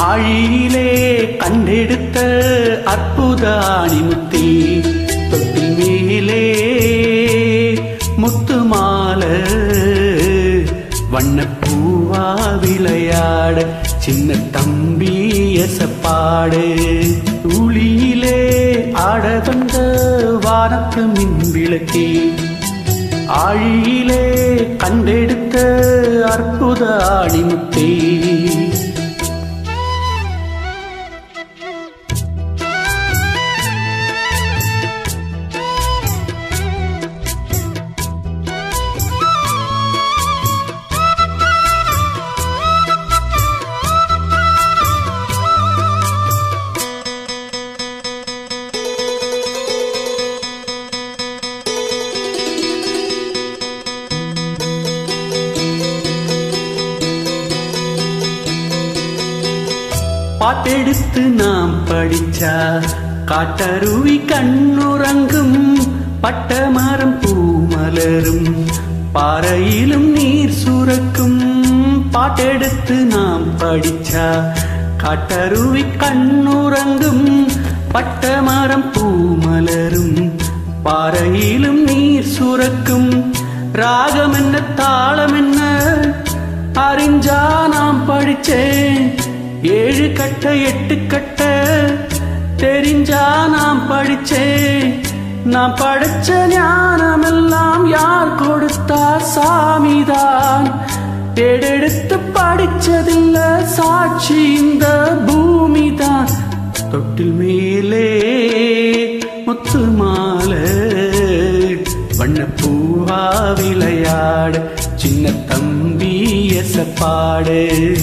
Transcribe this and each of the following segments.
ஆழியிலே கண்டெடுத்த அற்புத ஆணிமுத்தே தொட்டில் மேலே முத்து மாலை வண்ணப்பூவா விளையாட சின்ன தம்பி எசப்பாடு துளியிலே ஆட வந்த வானத்து மின் விளக்கே ஆழியிலே கண்டெடுத்த அற்புத ஆணிமுத்தே பாட்டெடுத்து நாம் படிச்சா காட்டருவி கண்ணுறங்கும் பட்ட மரம் பூமலரும் பாறையிலும் நீர் சுரக்கும் பாட்டெடுத்து நாம் படிச்சா காட்டருவி கண்ணுறங்கும் பட்ட மரம் பூமலரும் பாறையிலும் நீர் சுரக்கும் ராகம் என்ன தாளம் என்ன அறிஞ்சா நாம் படிச்சேன் ஏழு கட்ட எட்டு கட்ட தெரிஞ்சா நாம் படிச்சேன் நாம் படிச்ச ஞானமெல்லாம் யார் கொடுத்தா சாமிதான் தேடெடுத்து படிச்சதில்ல சாட்சி இந்த பூமிதான் தொட்டில் மேலே முத்து மாலை வண்ணப்பூவா விளையாட சின்ன தம்பி எசப்பாடு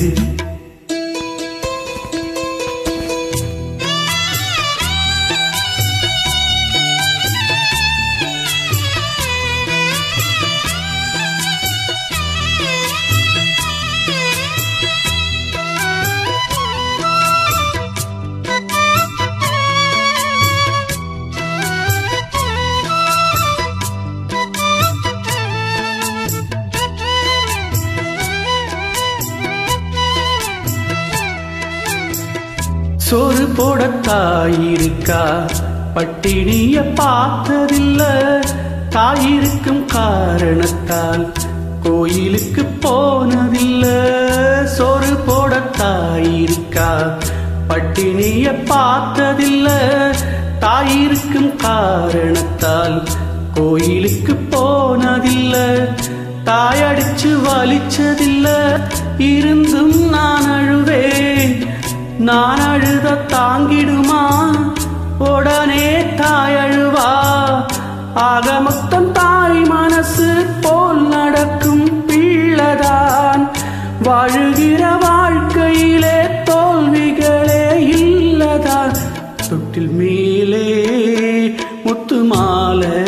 சோறு போட தாயிருக்கா பட்டினிய பார்த்ததில்ல தாயிருக்கும் காரணத்தால் கோயிலுக்கு போனதில்ல சோறு போட தாயிருக்கா பட்டினிய பார்த்ததில்ல தாயிருக்கும் காரணத்தால் கோயிலுக்கு போனதில்ல தாயடிச்சு வலிச்சதில்ல இருந்தும் நான் அழுவேன் நான் அழுத தாங்கிடுமா உடனே தாய் அழுவா ஆக மொத்தம் தாய் மனசு போல் நடக்கும் பிள்ளதான் வாழுகிற வாழ்க்கையிலே தோல்விகளே இல்லதான் தொட்டில் மேலே முத்து மாலை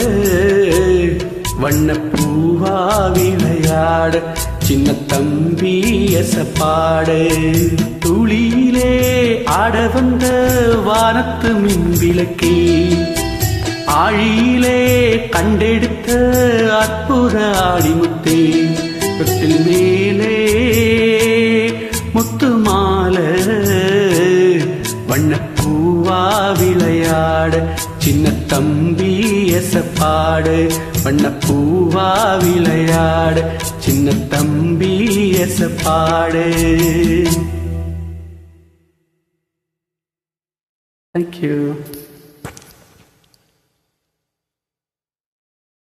வண்ணப்பூவா விளையாட சின்ன தம்பி எசப்பாடு துளியிலே ஆட வந்த வானத்து மின் விளக்கே ஆழியிலே கண்டெடுத்த அற்புத ஆடிமுத்தே தொட்டில் மேலே முத்து மாலை வண்ணப்பூவா விளையாட சின்ன தம்பி எசப்பாடு வண்ணப்பூவா விளையாட சின்ன தம்பி எசப்பாடு தேங்க்யூ